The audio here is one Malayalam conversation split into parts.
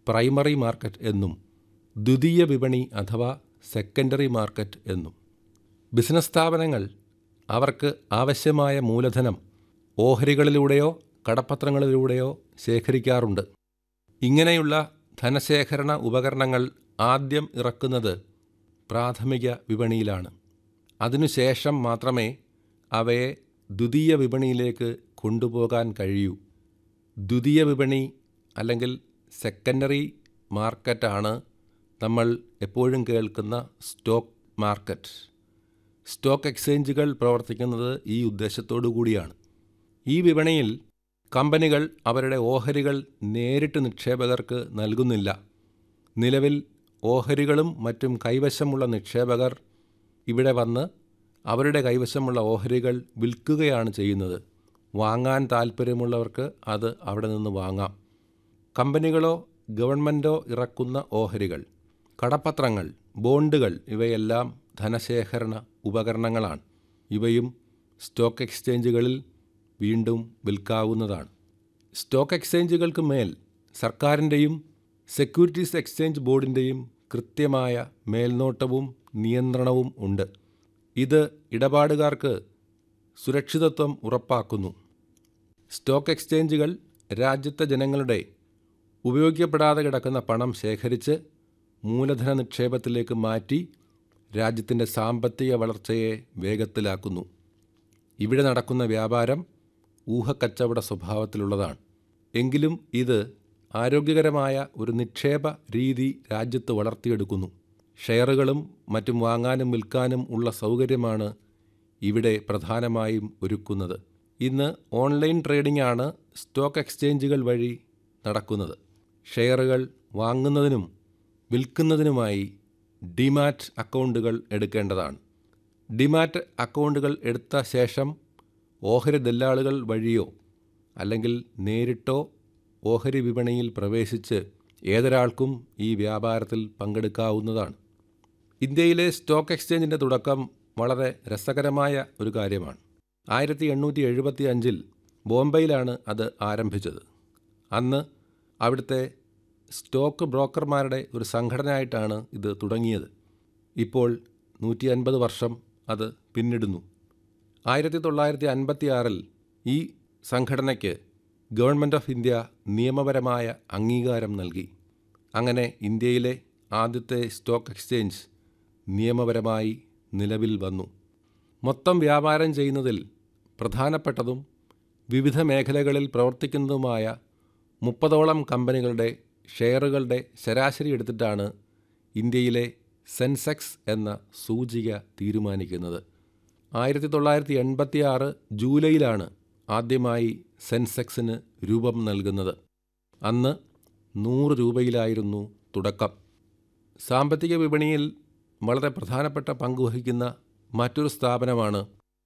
പ്രൈമറി മാർക്കറ്റ് എന്നും ദ്വിതീയ വിപണി അഥവാ സെക്കൻഡറി മാർക്കറ്റ് എന്നും ബിസിനസ് സ്ഥാപനങ്ങൾ അവർക്ക് ആവശ്യമായ മൂലധനം ഓഹരികളിലൂടെയോ കടപ്പത്രങ്ങളിലൂടെയോ ശേഖരിക്കാറുണ്ട് ഇങ്ങനെയുള്ള ധനശേഖരണ ഉപകരണങ്ങൾ ആദ്യം ഇറക്കുന്നത് പ്രാഥമിക വിപണിയിലാണ് അതിനുശേഷം മാത്രമേ അവയെ ദ്വിതീയ വിപണിയിലേക്ക് കൊണ്ടുപോകാൻ കഴിയൂ ദ്വിതീയ വിപണി അല്ലെങ്കിൽ സെക്കൻഡറി മാർക്കറ്റാണ് നമ്മൾ എപ്പോഴും കേൾക്കുന്ന സ്റ്റോക്ക് മാർക്കറ്റ് സ്റ്റോക്ക് എക്സ്ചേഞ്ചുകൾ പ്രവർത്തിക്കുന്നത് ഈ ഉദ്ദേശത്തോടു കൂടിയാണ് ഈ വിപണിയിൽ കമ്പനികൾ അവരുടെ ഓഹരികൾ നേരിട്ട് നിക്ഷേപകർക്ക് നൽകുന്നില്ല നിലവിൽ ഓഹരികളും മറ്റും കൈവശമുള്ള നിക്ഷേപകർ ഇവിടെ വന്ന് അവരുടെ കൈവശമുള്ള ഓഹരികൾ വിൽക്കുകയാണ് ചെയ്യുന്നത് വാങ്ങാൻ താൽപ്പര്യമുള്ളവർക്ക് അത് അവിടെ നിന്ന് വാങ്ങാം കമ്പനികളോ ഗവൺമെൻറ്റോ ഇറക്കുന്ന ഓഹരികൾ കടപ്പത്രങ്ങൾ ബോണ്ടുകൾ ഇവയെല്ലാം ധനശേഖരണ ഉപകരണങ്ങളാണ് ഇവയും സ്റ്റോക്ക് എക്സ്ചേഞ്ചുകളിൽ വീണ്ടും വിൽക്കാവുന്നതാണ് സ്റ്റോക്ക് എക്സ്ചേഞ്ചുകൾക്ക് മേൽ സർക്കാരിൻ്റെയും സെക്യൂരിറ്റീസ് എക്സ്ചേഞ്ച് ബോർഡിൻ്റെയും കൃത്യമായ മേൽനോട്ടവും നിയന്ത്രണവും ഉണ്ട് ഇത് ഇടപാടുകാർക്ക് സുരക്ഷിതത്വം ഉറപ്പാക്കുന്നു സ്റ്റോക്ക് എക്സ്ചേഞ്ചുകൾ രാജ്യത്തെ ജനങ്ങളുടെ ഉപയോഗിക്കപ്പെടാതെ കിടക്കുന്ന പണം ശേഖരിച്ച് മൂലധന നിക്ഷേപത്തിലേക്ക് മാറ്റി രാജ്യത്തിൻ്റെ സാമ്പത്തിക വളർച്ചയെ വേഗത്തിലാക്കുന്നു ഇവിടെ നടക്കുന്ന വ്യാപാരം ഊഹക്കച്ചവട സ്വഭാവത്തിലുള്ളതാണ് എങ്കിലും ഇത് ആരോഗ്യകരമായ ഒരു നിക്ഷേപ രീതി രാജ്യത്ത് വളർത്തിയെടുക്കുന്നു ഷെയറുകളും മറ്റും വാങ്ങാനും വിൽക്കാനും ഉള്ള സൗകര്യമാണ് ഇവിടെ പ്രധാനമായും ഒരുക്കുന്നത് ഇന്ന് ഓൺലൈൻ ട്രേഡിംഗ് ആണ് സ്റ്റോക്ക് എക്സ്ചേഞ്ചുകൾ വഴി നടക്കുന്നത് ഷെയറുകൾ വാങ്ങുന്നതിനും വിൽക്കുന്നതിനുമായി ഡിമാറ്റ് അക്കൗണ്ടുകൾ എടുക്കേണ്ടതാണ് ഡിമാറ്റ് അക്കൗണ്ടുകൾ എടുത്ത ശേഷം ഓഹരി ദല്ലാളുകൾ വഴിയോ അല്ലെങ്കിൽ നേരിട്ടോ ഓഹരി വിപണിയിൽ പ്രവേശിച്ച് ഏതൊരാൾക്കും ഈ വ്യാപാരത്തിൽ പങ്കെടുക്കാവുന്നതാണ് ഇന്ത്യയിലെ സ്റ്റോക്ക് എക്സ്ചേഞ്ചിൻ്റെ തുടക്കം വളരെ രസകരമായ ഒരു കാര്യമാണ് ആയിരത്തി എണ്ണൂറ്റി എഴുപത്തി അഞ്ചിൽ ബോംബെയിലാണ് അത് ആരംഭിച്ചത് അന്ന് അവിടുത്തെ സ്റ്റോക്ക് ബ്രോക്കർമാരുടെ ഒരു സംഘടനയായിട്ടാണ് ഇത് തുടങ്ങിയത് ഇപ്പോൾ നൂറ്റി അൻപത് വർഷം അത് പിന്നിടുന്നു ആയിരത്തി തൊള്ളായിരത്തി അൻപത്തി ആറിൽ ഈ സംഘടനയ്ക്ക് ഗവൺമെൻറ് ഓഫ് ഇന്ത്യ നിയമപരമായ അംഗീകാരം നൽകി അങ്ങനെ ഇന്ത്യയിലെ ആദ്യത്തെ സ്റ്റോക്ക് എക്സ്ചേഞ്ച് നിയമപരമായി നിലവിൽ വന്നു മൊത്തം വ്യാപാരം ചെയ്യുന്നതിൽ പ്രധാനപ്പെട്ടതും വിവിധ മേഖലകളിൽ പ്രവർത്തിക്കുന്നതുമായ മുപ്പതോളം കമ്പനികളുടെ ഷെയറുകളുടെ ശരാശരി എടുത്തിട്ടാണ് ഇന്ത്യയിലെ സെൻസെക്സ് എന്ന സൂചിക തീരുമാനിക്കുന്നത് ആയിരത്തി തൊള്ളായിരത്തി എൺപത്തി ആറ് ജൂലൈയിലാണ് ആദ്യമായി സെൻസെക്സിന് രൂപം നൽകുന്നത് അന്ന് നൂറ് രൂപയിലായിരുന്നു തുടക്കം സാമ്പത്തിക വിപണിയിൽ വളരെ പ്രധാനപ്പെട്ട പങ്കുവഹിക്കുന്ന മറ്റൊരു സ്ഥാപനമാണ്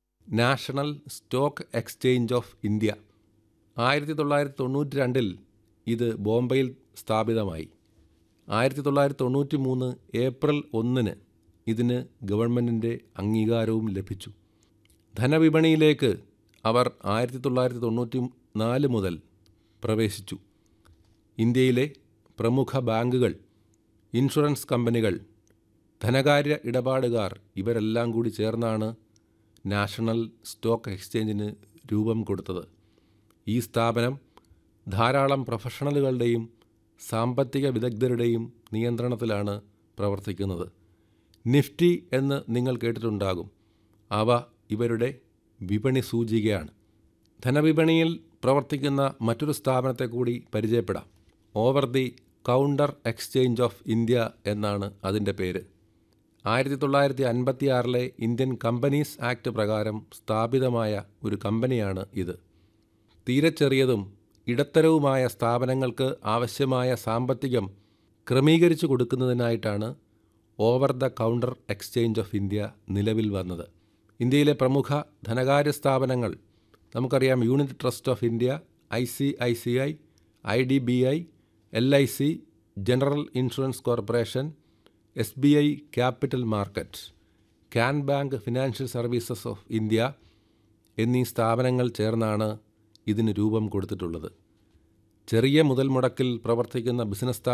national stock exchange of India ആയിരത്തി തൊള്ളായിരത്തി തൊണ്ണൂറ്റി രണ്ടിൽ ഇത് ബോംബെയിൽ സ്ഥാപിതമായി ആയിരത്തി തൊള്ളായിരത്തി തൊണ്ണൂറ്റി മൂന്ന് ഏപ്രിൽ ഒന്നിന് ഇതിന് ഗവൺമെൻറ്റിൻ്റെ അംഗീകാരവും ലഭിച്ചു ധനവിപണിയിലേക്ക് അവർ ആയിരത്തി തൊള്ളായിരത്തി തൊണ്ണൂറ്റി നാല് മുതൽ പ്രവേശിച്ചു ഇന്ത്യയിലെ പ്രമുഖ ബാങ്കുകൾ ഇൻഷുറൻസ് കമ്പനികൾ ധനകാര്യ ഇടപാടുകാർ ഇവരെല്ലാം കൂടി ചേർന്നാണ് നാഷണൽ സ്റ്റോക്ക് എക്സ്ചേഞ്ചിന് രൂപം കൊടുത്തത് ഈ സ്ഥാപനം ധാരാളം പ്രൊഫഷണലുകളുടെയും സാമ്പത്തിക വിദഗ്ധരുടെയും നിയന്ത്രണത്തിലാണ് പ്രവർത്തിക്കുന്നത് നിഫ്റ്റി എന്ന് നിങ്ങൾ കേട്ടിട്ടുണ്ടാകും അവ ഇവരുടെ വിപണി സൂചികയാണ് ധനവിപണിയിൽ പ്രവർത്തിക്കുന്ന മറ്റൊരു സ്ഥാപനത്തെ കൂടി പരിചയപ്പെടാം over the counter exchange of India എന്നാണ് അതിൻ്റെ പേര് ആയിരത്തി തൊള്ളായിരത്തി അൻപത്തി ആറിലെ ഇന്ത്യൻ കമ്പനീസ് ആക്ട് പ്രകാരം സ്ഥാപിതമായ ഒരു കമ്പനിയാണ് ഇത് തീരെ ചെറിയതും ഇടത്തരവുമായ സ്ഥാപനങ്ങൾക്ക് ആവശ്യമായ സാമ്പത്തികം ക്രമീകരിച്ചു കൊടുക്കുന്നതിനായിട്ടാണ് over the counter exchange of India നിലവിൽ വന്നത് ഇന്ത്യയിലെ പ്രമുഖ ധനകാര്യ സ്ഥാപനങ്ങൾ നമുക്കറിയാം unit trust of India I C I C I I D B I L I C general insurance corporation S B I capital market Canbank financial services of India എന്നീ സ്ഥാപനങ്ങൾ ചേർന്നാണ് ഇതിന് രൂപം കൊടുത്തിട്ടുള്ളത് ചെറിയ മുതൽ മുടക്കിൽ പ്രവർത്തിക്കുന്ന ബിസിനസ്